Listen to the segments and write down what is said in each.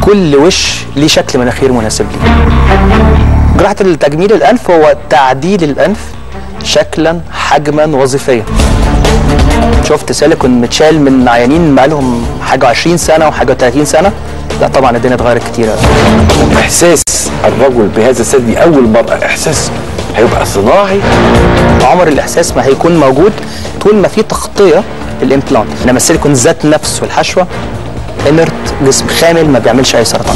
كل وش ليه شكل مناخير مناسب ليه جراحه التجميل الانف هو تعديل الانف شكلا حجما وظيفيا شفت سيليكون متشال من عيانين بقالهم حاجه 20 سنه وحاجه 30 سنه لا طبعا الدنيا اتغيرت كتير قوي احساس الرجل بهذا السن دي اول مره احساس هيبقى صناعي عمر الاحساس ما هيكون موجود طول ما في تغطيه للامبلانت انما السيليكون ذات نفسه الحشوه انرت جسم خامل ما بيعملش اي سرطان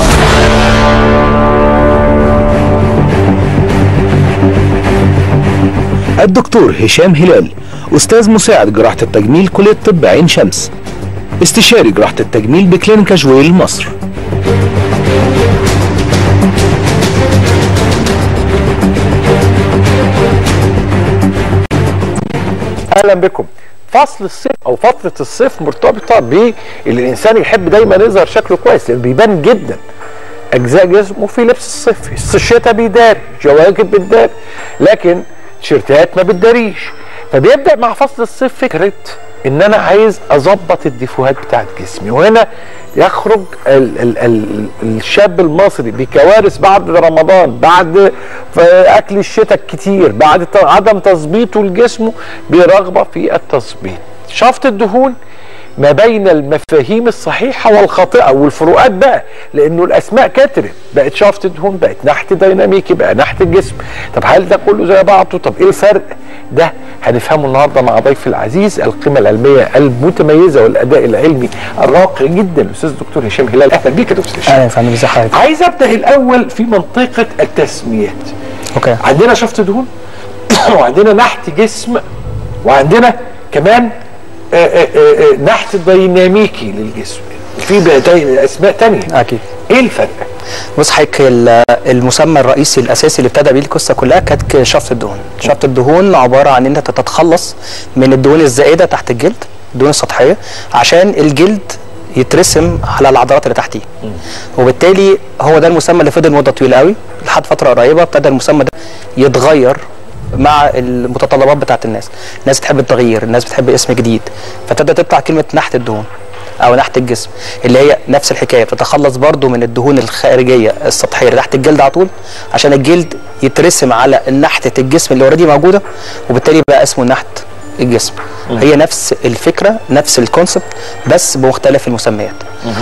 الدكتور هشام هلال أستاذ مساعد جراحة التجميل كلية طب عين شمس استشاري جراحة التجميل بكلينيكا جويل مصر اهلا بكم فصل الصيف او فتره الصيف مرتبطه ب الانسان يحب دايما يظهر شكله كويس لان بيبان جدا اجزاء جسمه في لبس الصيف الشتاء بيداري جواكت بتداري لكن تيشيرتات ما بتداريش فبيبدا مع فصل الصيف فكره ان انا عايز اظبط الديفوهات بتاعت جسمي وهنا يخرج ال ال ال الشاب المصري بكوارث بعد رمضان بعد ف- اكل الشتاء الكتير بعد ت- عدم تظبيطه لجسمه برغبه في التظبيط شفط الدهون ما بين المفاهيم الصحيحه والخاطئه والفروقات بقى لانه الاسماء كترت بقت شفط دهون بقت نحت ديناميكي بقى نحت الجسم طب هل ده كله زي بعضه طب ايه الفرق ده هنفهمه النهارده مع ضيفي العزيز القيمه العلميه المتميزه والاداء العلمي الراقي جدا الاستاذ الدكتور هشام هلال اهلا بيك يا دكتور هشام اهلا يا فندم ازي حضرتك عايز ابدا الاول في منطقه التسميات اوكي عندنا شفط دهون وعندنا نحت جسم وعندنا كمان آه، آه، آه، آه، نحت ديناميكي للجسم في بقى دي- اسماء تانية اكيد ايه الفرق؟ بص حضرتك ال- المسمى الرئيسي الاساسي اللي ابتدى بيه القصه كلها كانت شفط الدهون شفط الدهون عباره عن ان انت تتخلص من الدهون الزائده تحت الجلد الدهون السطحيه عشان الجلد يترسم على العضلات اللي تحتيه وبالتالي هو ده المسمى اللي فضل مده طويله قوي لحد فتره قريبه ابتدى المسمى ده يتغير مع المتطلبات بتاعت الناس الناس بتحب التغيير الناس بتحب اسم جديد فابتدى تطلع كلمه نحت الدهون او نحت الجسم اللي هي نفس الحكايه بتتخلص برضو من الدهون الخارجيه السطحيه اللي تحت الجلد على طول عشان الجلد يترسم على نحته الجسم اللي اوريدي موجوده وبالتالي بقى اسمه نحت الجسم هي نفس الفكره نفس الكونسبت بس بمختلف المسميات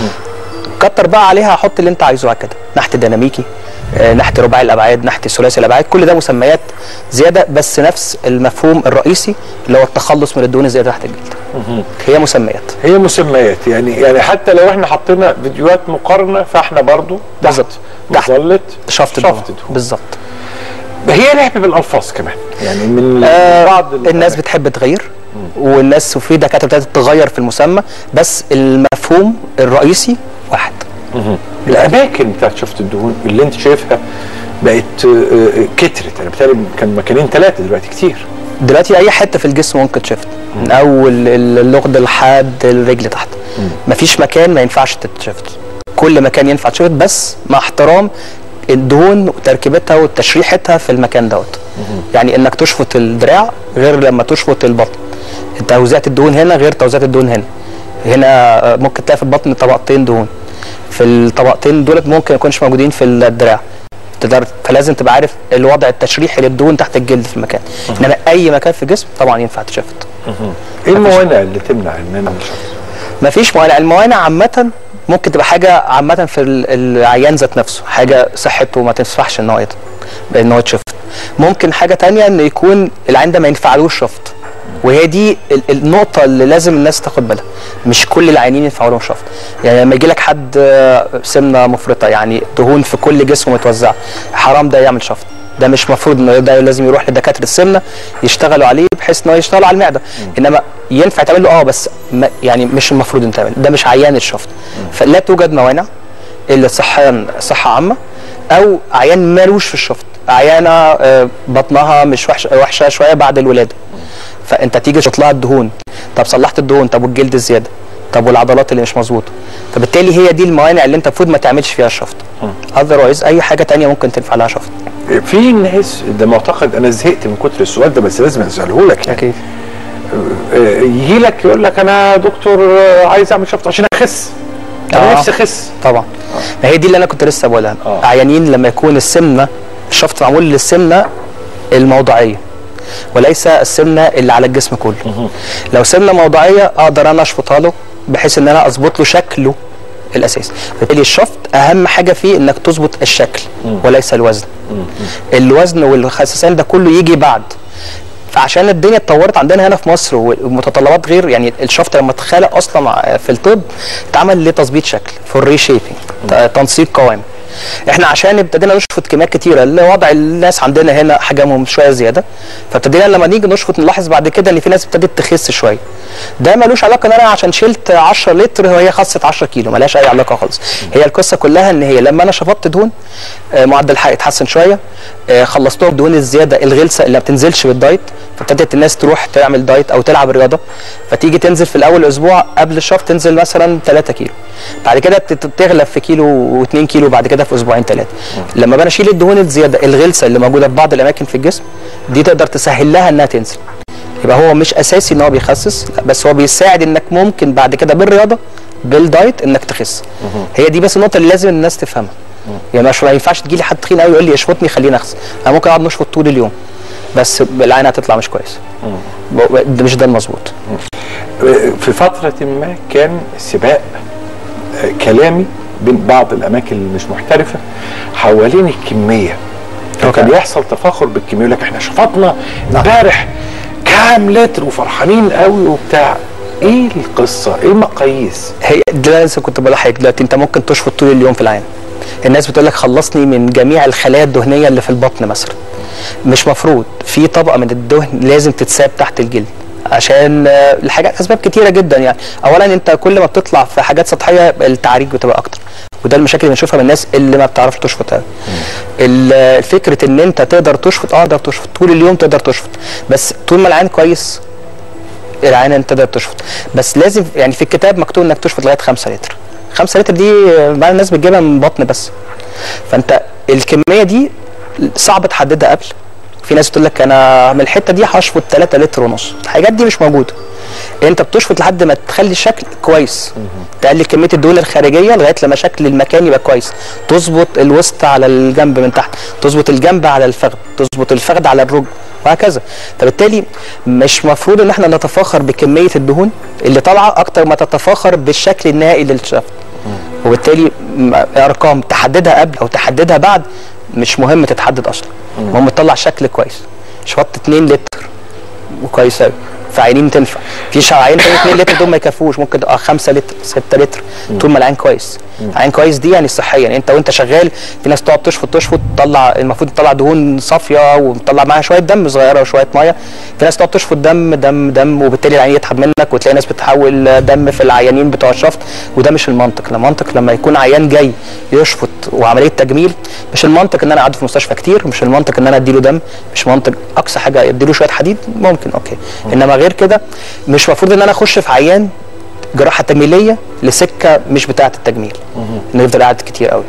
كتر بقى عليها حط اللي انت عايزه على كده نحت ديناميكي آه، نحت رباعي الابعاد نحت ثلاثي الابعاد كل ده مسميات زياده بس نفس المفهوم الرئيسي اللي هو التخلص من الدهون الزياده تحت الجلد هي مسميات هي مسميات يعني يعني حتى لو احنا حطينا فيديوهات مقارنه فاحنا برضو تحت بالظبط. تحت. مظله شفط شفط الدهون دهون بالظبط هي لعب بالالفاظ كمان يعني من آه بعض ال- الناس بتحب تغير والناس وفي دكاتره ابتدت تغير في المسمى بس المفهوم الرئيسي واحد الاماكن بتاعت شفط الدهون اللي انت شايفها بقت آه، آه، كترت انا بتهيألي كان مكانين ثلاثه دلوقتي كتير دلوقتي اي حته في الجسم ممكن تشفت من اول ال- اللغد لحد الرجل تحت مفيش مكان ما ينفعش تتشفت كل مكان ينفع تشفت بس مع احترام الدهون وتركيبتها وتشريحتها في المكان دوت يعني انك تشفط الدراع غير لما تشفط البطن توزيعة الدهون هنا غير توزيعة الدهون هنا هنا آه، ممكن تلاقي في البطن طبقتين دهون في الطبقتين دولت ممكن يكونش موجودين في الدراع تقدر فلازم تبقى عارف الوضع التشريحي للدهون تحت الجلد في المكان انما اي مكان في الجسم طبعا ينفع تشفت ايه الموانع اللي تمنع ان انا مش شفط؟ مفيش موانع الموانع عامة ممكن تبقى حاجة عامة في ال- العيان ذات نفسه حاجة صحته ما تسمحش ان هو يت- ان هو يتشفط ممكن حاجة تانية ان يكون العيان ده ما ينفعلوش شفط وهي دي ال- النقطة اللي لازم الناس تاخد بالها مش كل العيانين ينفعوا لهم شفط يعني لما يجي لك حد آه، سمنة مفرطة يعني دهون في كل جسمه متوزعة حرام ده يعمل شفط ده مش مفروض انه ده لازم يروح لدكاتره السمنه يشتغلوا عليه بحيث ان هو يشتغل على المعده انما ينفع تعمل له اه بس ما يعني مش المفروض انت تعمل ده مش عيان الشفط فلا توجد موانع الا صحيا صحه عامه او عيان مالوش في الشفط عيانه آه، بطنها مش وحشه وحشه شويه بعد الولاده فانت تيجي تشوط لها الدهون طب صلحت الدهون طب والجلد الزياده طب والعضلات اللي مش مظبوطه فبالتالي هي دي الموانع اللي انت المفروض ما تعملش فيها الشفط اذروايز اي حاجه تانية ممكن تنفع لها شفط في ناس ده معتقد انا زهقت من كتر السؤال ده بس لازم اساله لك يعني اكيد آه، يجي لك يقول لك انا دكتور آه، عايز اعمل شفط عشان اخس انا آه. نفسي اخس طبعا ما هي دي اللي انا كنت لسه بقولها آه. عيانين لما يكون السمنه الشفط معمول للسمنه الموضعيه وليس السمنه اللي على الجسم كله لو سمنه موضعيه اقدر انا اشفطها له بحيث ان انا اظبط له شكله الاساسي بالتالي الشفط اهم حاجه فيه انك تظبط الشكل وليس الوزن الوزن والخسسان ده كله يجي بعد فعشان الدنيا اتطورت عندنا هنا في مصر والمتطلبات غير يعني الشفط لما اتخلق اصلا في الطب اتعمل لتظبيط شكل فور ريشيبنج تنسيق قوام احنا عشان ابتدينا نشفط كميات كتيره لوضع الناس عندنا هنا حجمهم شويه زياده فابتدينا لما نيجي نشفط نلاحظ بعد كده ان في ناس ابتدت تخس شويه ده ملوش علاقه ان انا عشان شلت 10 لتر وهي خست 10 كيلو ملهاش اي علاقه خالص هي القصه كلها ان هي لما انا شفطت دهون آه، معدل الحرق اتحسن شويه آه، خلصتهم الدهون الزياده الغلسه اللي ما بتنزلش بالدايت فابتدت الناس تروح تعمل دايت او تلعب رياضه فتيجي تنزل في الاول اسبوع قبل الشفط تنزل مثلا 3 كيلو بعد كده تت- تغلب في كيلو و2 كيلو بعد كده في اسبوعين ثلاثه لما بنا اشيل الدهون الزياده الغلسه اللي موجوده في بعض الاماكن في الجسم دي تقدر تسهل لها انها تنزل يبقى هو مش اساسي ان هو بيخسس لا، بس هو بيساعد انك ممكن بعد كده بالرياضه بالدايت انك تخس هي دي بس النقطه اللي لازم الناس تفهمها يعني مش ما ينفعش تجي لي حد تخين قوي يقول لي اشفطني خليني اخس انا ممكن اقعد نشفط طول اليوم بس العينه هتطلع مش كويس ب- ده مش ده المظبوط في فترة ما كان سباق آه، كلامي بين بعض الأماكن اللي مش محترفة حوالين الكمية فكان أوكي. يحصل تفاخر بالكمية يقول لك احنا شفطنا امبارح كام لتر وفرحانين قوي وبتاع ايه القصة؟ ايه المقاييس؟ هي ده لسه كنت بقول لحضرتك دلوقتي انت ممكن تشفط طول اليوم في العين الناس بتقول لك خلصني من جميع الخلايا الدهنيه اللي في البطن مثلا مش مفروض في طبقه من الدهن لازم تتساب تحت الجلد عشان آه، الحاجات اسباب كتيره جدا يعني اولا انت كل ما بتطلع في حاجات سطحيه التعريج بتبقى اكتر وده المشاكل اللي بنشوفها من الناس اللي ما بتعرفش تشفط قوي ال- فكره ان انت تقدر تشفط اه تقدر تشفط طول اليوم تقدر تشفط بس طول ما العين كويس العينه انت تقدر تشفط بس لازم يعني في الكتاب مكتوب انك تشفط لغايه 5 لتر 5 لتر دي آه، بعض الناس بتجيبها من بطن بس فانت الكميه دي صعب تحددها قبل في ناس بتقول لك انا من الحته دي هشفط 3 لتر ونص الحاجات دي مش موجوده انت بتشفط لحد ما تخلي الشكل كويس تقلل كميه الدهون الخارجيه لغايه لما شكل المكان يبقى كويس تظبط الوسط على الجنب من تحت تظبط الجنب على الفخذ تظبط الفخذ على الركبه وهكذا فبالتالي مش مفروض ان احنا نتفاخر بكميه الدهون اللي طالعه اكتر ما تتفاخر بالشكل النهائي للشفط وبالتالي م- ارقام تحددها قبل او تحددها بعد مش مهم تتحدد اصلا المهم تطلع شكل كويس شفط 2 لتر وكويس قوي فعينين تنفع في شعاعين تاني 2 لتر دول ما يكفوش ممكن تبقى 5 لتر 6 لتر طول ما العين كويس عين كويس دي يعني صحيا يعني انت وانت شغال في ناس تقعد تشفط تشفط تطلع المفروض تطلع دهون صافيه وتطلع معاها شويه دم صغيره وشويه ميه في ناس تقعد تشفط دم دم دم وبالتالي العين يتعب منك وتلاقي ناس بتحول دم في العيانين بتوع الشفط وده مش المنطق المنطق لما يكون عيان جاي يشفط وعمليه تجميل مش المنطق ان انا اقعد في مستشفى كتير مش المنطق ان انا اديله دم مش منطق اقصى حاجه اديله شويه حديد ممكن اوكي انما غير كده مش المفروض ان انا اخش في عيان جراحه تجميليه لسكه مش بتاعه التجميل انه يفضل قاعد كتير قوي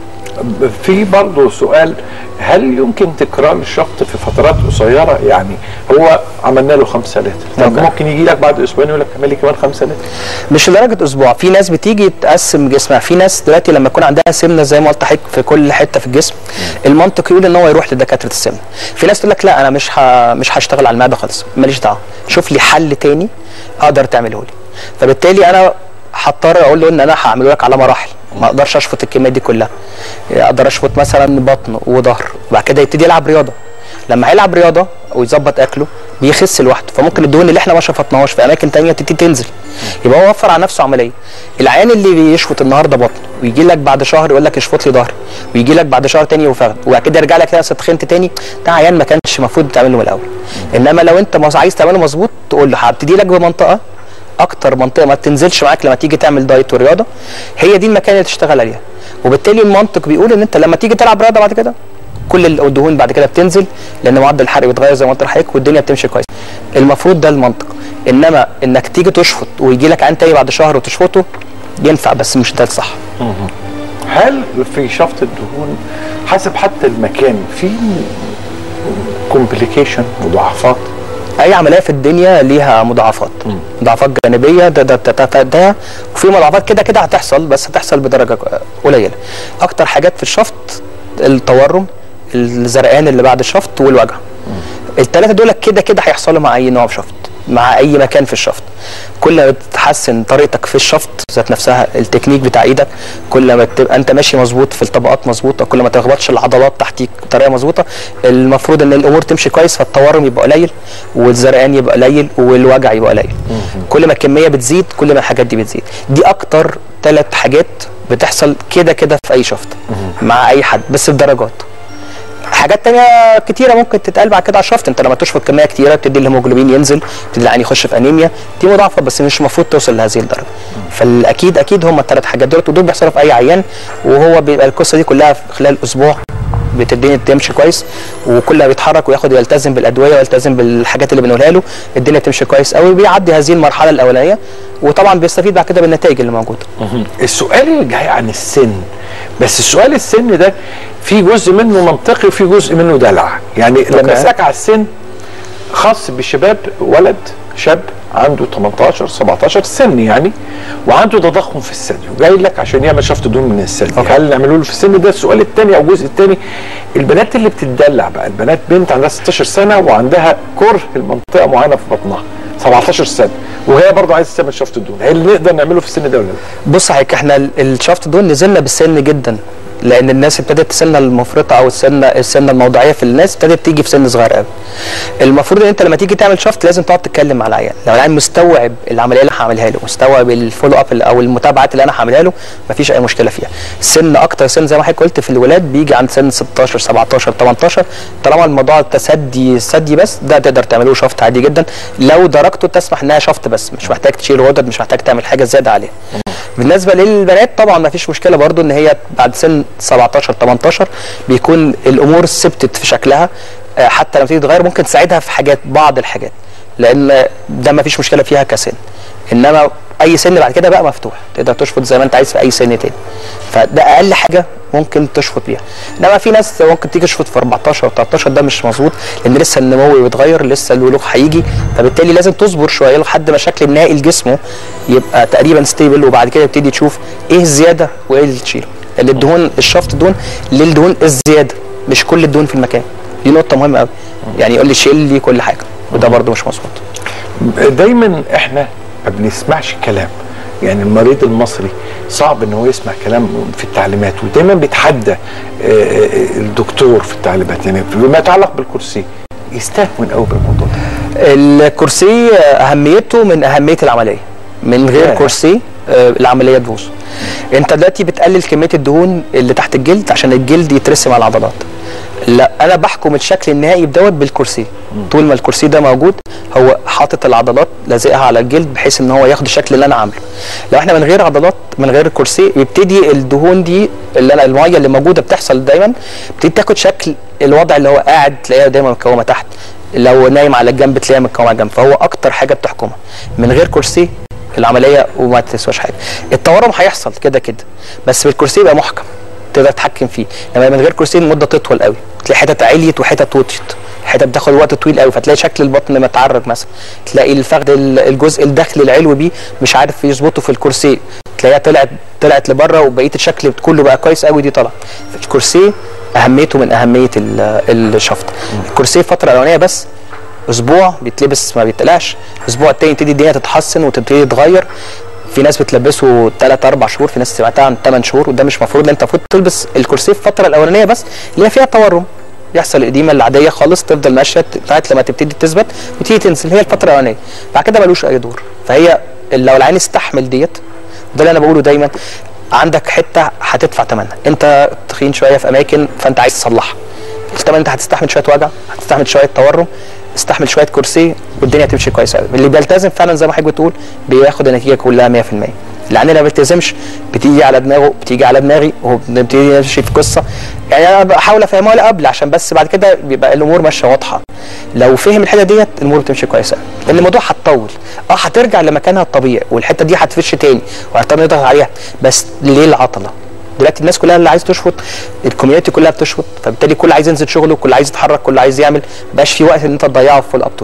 في برضه سؤال هل يمكن تكرار الشفط في فترات قصيرة يعني هو عملنا له 5 لتر طب أوكي. ممكن يجي لك بعد اسبوعين يقول لك اعمل لي كمان 5 لتر مش لدرجه اسبوع في ناس بتيجي تقسم جسمها في ناس دلوقتي لما يكون عندها سمنه زي ما قلت حضرتك في كل حته في الجسم المنطق يقول ان هو يروح لدكاتره السمنه في ناس تقول لك لا انا مش ه... مش هشتغل على المعده خالص ماليش دعوه شوف لي حل تاني اقدر تعمله لي فبالتالي انا هضطر اقول له ان انا هعمله لك على مراحل ما اقدرش اشفط الكميه دي كلها اقدر اشفط مثلا بطن وظهر وبعد كده يبتدي يلعب رياضه لما هيلعب رياضه ويظبط اكله بيخس لوحده فممكن الدهون اللي احنا ما شفطناهاش في اماكن تانية تبتدي تنزل يبقى هو وفر على نفسه عمليه العيان اللي بيشفط النهارده بطن ويجي لك بعد شهر يقول لك اشفط لي ظهر ويجي لك بعد شهر تاني وفخذ وبعد كده يرجع لك تلاقي اتخنت تاني ده عيان ما كانش المفروض تعمله من الاول انما لو انت مش عايز تعمله مظبوط تقول له هبتدي لك بمنطقه اكتر منطقه ما تنزلش معاك لما تيجي تعمل دايت ورياضه هي دي المكان اللي تشتغل عليها وبالتالي المنطق بيقول ان انت لما تيجي تلعب رياضه بعد كده كل الدهون بعد كده بتنزل لان معدل الحرق بيتغير زي ما قلت لحضرتك والدنيا بتمشي كويس المفروض ده المنطق انما انك تيجي تشفط ويجي لك عين تاني بعد شهر وتشفطه ينفع بس مش ده الصح هل في شفط الدهون حسب حتى المكان في كومبليكيشن مضاعفات اي عمليه في الدنيا ليها مضاعفات مضاعفات جانبيه ده ده, ده, ده, ده وفي مضاعفات كده كده هتحصل بس هتحصل بدرجه قليله اكتر حاجات في الشفط التورم الزرقان اللي بعد الشفط والوجع الثلاثه دول كده كده هيحصلوا مع اي نوع شفط مع اي مكان في الشفط كل ما بتحسن طريقتك في الشفط ذات نفسها التكنيك بتاع ايدك كل ما تبقى انت ماشي مظبوط في الطبقات مظبوطه كل ما تخبطش العضلات تحتيك بطريقه مظبوطه المفروض ان الامور تمشي كويس فالتورم يبقى قليل والزرقان يبقى قليل والوجع يبقى قليل كل ما الكميه بتزيد كل ما الحاجات دي بتزيد دي اكتر ثلاث حاجات بتحصل كده كده في اي شفط مع اي حد بس بدرجات حاجات تانية كتيرة ممكن تتقال بعد كده على الشفط انت لما تشفط كمية كتيرة بتدي الهيموجلوبين ينزل بتدي العين يخش في انيميا دي مضاعفة بس مش المفروض توصل لهذه الدرجة فالاكيد اكيد هم الثلاث حاجات دول ودول بيحصلوا في اي عيان وهو بيبقى القصة دي كلها في خلال اسبوع بتديني تمشي كويس وكل ما بيتحرك وياخد يلتزم بالادويه ويلتزم بالحاجات اللي بنقولها له الدنيا تمشي كويس قوي بيعدي هذه المرحله الاولانيه وطبعا بيستفيد بعد كده بالنتائج اللي موجوده السؤال اللي جاي عن السن بس السؤال السن ده في جزء منه منطقي وفي جزء منه دلع يعني لما أوكي. اسالك على السن خاص بالشباب ولد شاب عنده 18 17 سن يعني وعنده تضخم في الثدي وجاي لك عشان يعمل شفط دهون من الثدي أوكي. هل نعمله له في السن ده السؤال الثاني او الجزء الثاني البنات اللي بتدلع بقى البنات بنت عندها 16 سنه وعندها كره المنطقه معينه في بطنها 17 سنه وهي برضه عايزه تعمل شفط دهون هل نقدر نعمله في السن ده ولا لا؟ بص حضرتك احنا ال- الشفط دول نزلنا بالسن جدا لان الناس ابتدت السنه المفرطه او السنه السنه الموضعيه في الناس ابتدت تيجي في سن صغير قوي المفروض ان انت لما تيجي تعمل شفط لازم تقعد تتكلم مع العيان لو العيان مستوعب العمليه اللي هعملها له مستوعب الفولو اب او المتابعات اللي انا هعملها له مفيش اي مشكله فيها سن اكتر سن زي ما حضرتك قلت في الولاد بيجي عند سن 16 17 18 طالما الموضوع التسدي الثدي بس ده تقدر تعمله شفط عادي جدا لو درجته تسمح انها شفط بس مش محتاج تشيل غدد مش محتاج تعمل حاجه زياده عليها بالنسبه للبنات طبعا ما فيش مشكله برضو ان هي بعد سن 17 18 بيكون الامور ثبتت في شكلها آه، حتى لما تيجي تتغير ممكن تساعدها في حاجات بعض الحاجات لان ده ما فيش مشكله فيها كسن انما اي سن بعد كده بقى مفتوح تقدر تشفط زي ما انت عايز في اي سن تاني فده اقل حاجه ممكن تشفط بيها انما في ناس ممكن تيجي تشفط في 14 و 13 ده مش مظبوط لان لسه النمو بيتغير لسه الولوغ هيجي فبالتالي لازم تصبر شويه لحد ما شكل النهائي لجسمه يبقى تقريبا ستيبل وبعد كده تبتدي تشوف ايه الزياده وايه اللي تشيله لان الدهون الشفط الدهون للدهون الزياده مش كل الدهون في المكان دي نقطه مهمه قوي يعني يقول لي شيل لي كل حاجه وده برده مش مظبوط دايما احنا ما بنسمعش الكلام يعني المريض المصري صعب ان هو يسمع كلام في التعليمات ودايما بيتحدى آه، آه، الدكتور في التعليمات يعني فيما يتعلق بالكرسي يستهون قوي بالموضوع ده الكرسي اهميته من اهميه العمليه من غير ياه. كرسي آه، العمليه تبوظ انت دلوقتي بتقلل كميه الدهون اللي تحت الجلد عشان الجلد يترسم على العضلات لا انا بحكم الشكل النهائي بدوت بالكرسي طول ما الكرسي ده موجود هو حاطط العضلات لازقها على الجلد بحيث ان هو ياخد الشكل اللي انا عامله لو احنا من غير عضلات من غير الكرسي بيبتدي الدهون دي اللي انا الميه اللي موجوده بتحصل دايما بتبتدي تاخد شكل الوضع اللي هو قاعد تلاقيها دايما مكومه تحت لو نايم على الجنب تلاقيها متكومه على الجنب فهو اكتر حاجه بتحكمها من غير كرسي العمليه وما تسواش حاجه التورم هيحصل كده كده بس بالكرسي يبقى محكم تقدر تتحكم فيه لما من غير كرسي المده تطول قوي تلاقي حتت عليت وحتت وطيت حتت بتاخد وقت طويل قوي فتلاقي شكل البطن متعرج مثلا تلاقي الفخذ ال- الجزء الداخلي العلوي بيه مش عارف يظبطه في الكرسي تلاقيها طلعت طلعت لبره وبقيه الشكل كله بقى كويس قوي دي طلع الكرسي اهميته من اهميه ال- الشفط الكرسي الفتره الاولانيه بس اسبوع بيتلبس ما بيتقلعش الاسبوع التاني تبتدي الدنيا تتحسن وتبتدي تتغير في ناس بتلبسه 3 4 شهور في ناس سمعتها عن 8 شهور وده مش مفروض انت المفروض تلبس الكرسي في الفتره الاولانيه بس اللي هي فيها تورم يحصل القديمه العاديه خالص تفضل ماشيه لغايه لما تبتدي تثبت وتيجي تنزل هي الفتره الاولانيه بعد كده ملوش اي دور فهي لو العين استحمل ديت ده اللي انا بقوله دايما عندك حته هتدفع ثمنها انت تخين شويه في اماكن فانت عايز تصلحها الثمن انت هتستحمل شويه وجع هتستحمل شويه تورم استحمل شويه كرسي والدنيا تمشي كويس قوي اللي بيلتزم فعلا زي ما حضرتك بتقول بياخد النتيجه كلها 100% العين اللي ما بيلتزمش بتيجي على دماغه بتيجي على دماغي وبنبتدي نمشي في قصه يعني انا بحاول افهمها له قبل عشان بس بعد كده بيبقى الامور ماشيه واضحه لو فهم الحته ديت الامور بتمشي كويس قوي لان الموضوع هتطول اه هترجع لمكانها الطبيعي والحته دي هتفش تاني وهنضطر نضغط عليها بس ليه العطله؟ دلوقتي الناس كلها اللي عايز تشفط الكوميونتي كلها بتشفط فبالتالي كل عايز ينزل شغله كل عايز يتحرك كل عايز يعمل مبقاش في وقت ان انت تضيعه في فول اب طويله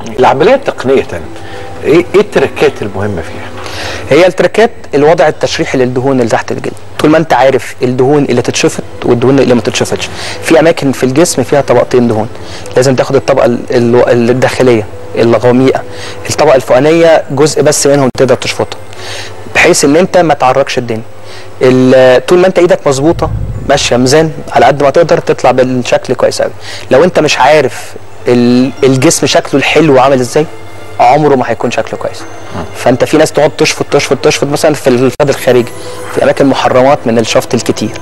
العمليه تقنيه ايه ايه التركات المهمه فيها؟ هي التركات الوضع التشريحي للدهون اللي تحت الجلد طول ما انت عارف الدهون اللي تتشفط والدهون اللي ما تتشفطش في اماكن في الجسم فيها طبقتين دهون لازم تاخد الطبقه ال- ال- الداخليه الغميقه الطبقه الفوقانيه جزء بس منهم تقدر تشفطه بحيث ان انت ما تعرقش الدنيا ال- طول ما انت ايدك مظبوطه ماشيه ميزان على قد ما تقدر تطلع بالشكل كويس قوي لو انت مش عارف ال- الجسم شكله الحلو عامل ازاي عمره ما هيكون شكله كويس فانت في ناس تقعد تشفط تشفط تشفط مثلا في الفخذ الخارجي في اماكن محرمات من الشفط الكتير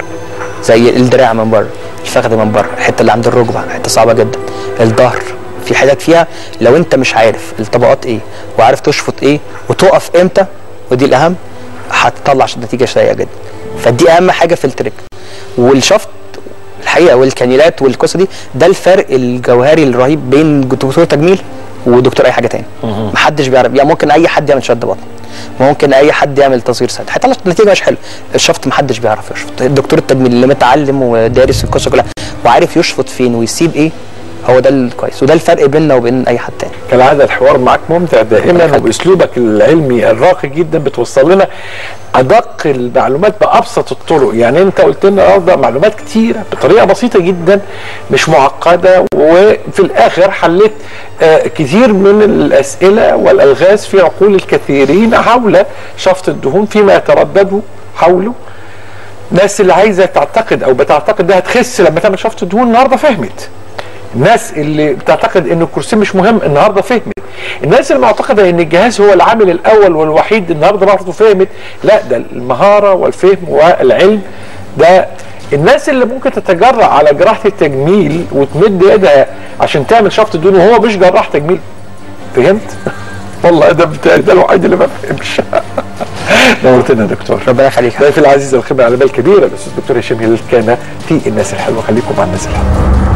زي الدراع من بره الفخذ من بره الحته اللي عند الركبه حته صعبه جدا الظهر في حاجات فيها لو انت مش عارف الطبقات ايه وعارف تشفط ايه وتقف امتى ودي الاهم هتطلع نتيجه سيئه جدا فدي اهم حاجه في التريك والشفط الحقيقه والكانيلات والقصه دي ده الفرق الجوهري الرهيب بين دكتور تجميل ودكتور اي حاجه تاني محدش بيعرف يعني ممكن اي حد يعمل شد بطن ممكن اي حد يعمل تصغير صدر هيطلع نتيجه مش حلوه الشفط محدش بيعرف يشفط الدكتور التجميل اللي متعلم ودارس القصه كلها وعارف يشفط فين ويسيب ايه هو ده الكويس وده الفرق بيننا وبين اي حد تاني كالعاده الحوار معاك ممتع دائما يخليك. وباسلوبك العلمي الراقي جدا بتوصل لنا ادق المعلومات بابسط الطرق يعني انت قلت لنا النهارده معلومات كتيره بطريقه بسيطه جدا مش معقده وفي الاخر حليت آه، كتير من الاسئله والالغاز في عقول الكثيرين حول شفط الدهون فيما يترددوا حوله الناس اللي عايزه تعتقد او بتعتقد انها تخس لما تعمل شفط دهون النهارده فهمت الناس اللي بتعتقد ان الكرسي مش مهم النهارده فهمت الناس اللي معتقده ان الجهاز هو العامل الاول والوحيد النهارده برضه فهمت لا ده المهاره والفهم والعلم ده الناس اللي ممكن تتجرأ على جراحه التجميل وتمد ايدها عشان تعمل شفط دهون وهو مش جراح تجميل فهمت؟ والله ده بتاعي ده الوحيد اللي ما فهمش نورتنا يا دكتور ربنا يخليك ضيفي العزيز الخبره على بال كبيره الاستاذ دكتور هشام هلال كان في الناس الحلوه خليكم مع الناس الحلوه